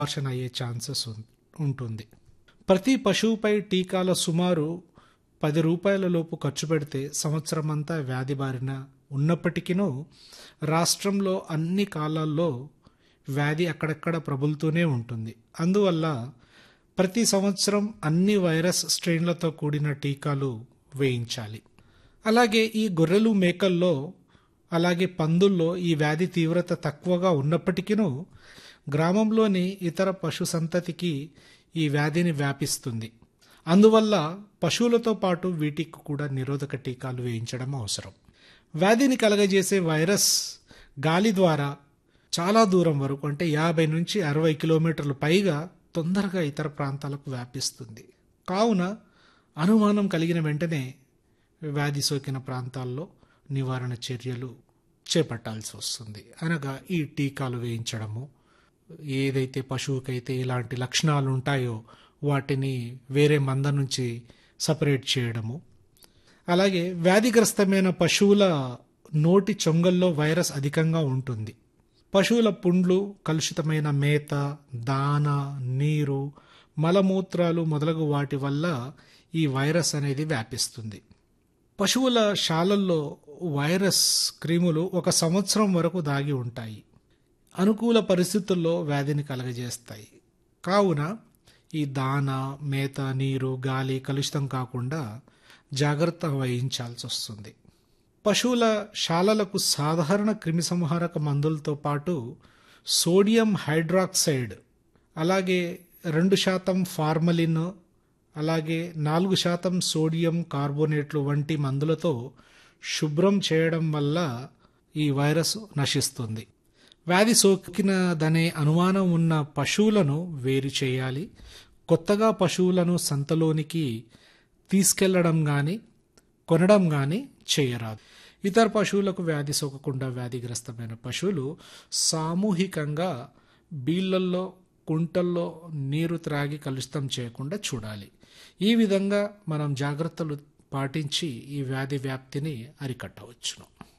abortion అయ్యే chances ఉం- ఉంటుంది ప్రతి పశువుపై టీకాల సుమారు పది రూపాయల లోపు ఖర్చు పెడితే సంవత్సరం అంతా వ్యాధి బారిన ఉన్నప్పటికీనూ రాష్ట్రంలో అన్ని కాలాల్లో వ్యాధి అక్కడక్కడ ప్రబులుతూనే ఉంటుంది అందువల్ల ప్రతి సంవత్సరం అన్ని వైరస్ స్ట్రెయిన్లతో కూడిన టీకాలు వేయించాలి అలాగే ఈ గొర్రెలు మేకల్లో అలాగే పందుల్లో ఈ వ్యాధి తీవ్రత తక్కువగా ఉన్నప్పటికీనూ గ్రామంలోని ఇతర పశు సంతతికి ఈ వ్యాధిని వ్యాపిస్తుంది అందువల్ల పశువులతో పాటు వీటికి కూడా నిరోధక టీకాలు వేయించడం అవసరం వ్యాధిని కలగజేసే వైరస్ గాలి ద్వారా చాలా దూరం వరకు అంటే యాభై నుంచి అరవై కిలోమీటర్లు పైగా తొందరగా ఇతర ప్రాంతాలకు వ్యాపిస్తుంది కావున అనుమానం కలిగిన వెంటనే వ్యాధి సోకిన ప్రాంతాల్లో నివారణ చర్యలు చేపట్టాల్సి వస్తుంది అనగా ఈ టీకాలు వేయించడము ఏదైతే పశువుకైతే ఇలాంటి లక్షణాలు ఉంటాయో వాటిని వేరే మంద నుంచి సపరేట్ చేయడము అలాగే వ్యాధిగ్రస్తమైన పశువుల నోటి చొంగల్లో వైరస్ అధికంగా ఉంటుంది పశువుల పుండ్లు కలుషితమైన మేత దాన నీరు మలమూత్రాలు మొదలగు వాటి వల్ల ఈ వైరస్ అనేది వ్యాపిస్తుంది పశువుల శాలల్లో వైరస్ క్రిములు ఒక సంవత్సరం వరకు దాగి ఉంటాయి అనుకూల పరిస్థితుల్లో వ్యాధిని కలగజేస్తాయి కావున ఈ దాన మేత నీరు గాలి కలుషితం కాకుండా జాగ్రత్త వహించాల్సి వస్తుంది పశువుల శాలలకు సాధారణ క్రిమిసంహారక మందులతో పాటు సోడియం హైడ్రాక్సైడ్ అలాగే రెండు శాతం ఫార్మలిన్ అలాగే నాలుగు శాతం సోడియం కార్బోనేట్లు వంటి మందులతో శుభ్రం చేయడం వల్ల ఈ వైరస్ నశిస్తుంది వ్యాధి సోకినదనే అనుమానం ఉన్న పశువులను వేరు చేయాలి కొత్తగా పశువులను సంతలోనికి తీసుకెళ్లడం కానీ కొనడం కానీ చేయరాదు ఇతర పశువులకు వ్యాధి సోకకుండా వ్యాధిగ్రస్తమైన పశువులు సామూహికంగా బీళ్లల్లో కుంటల్లో నీరు త్రాగి కలుషితం చేయకుండా చూడాలి ఈ విధంగా మనం జాగ్రత్తలు పాటించి ఈ వ్యాధి వ్యాప్తిని అరికట్టవచ్చును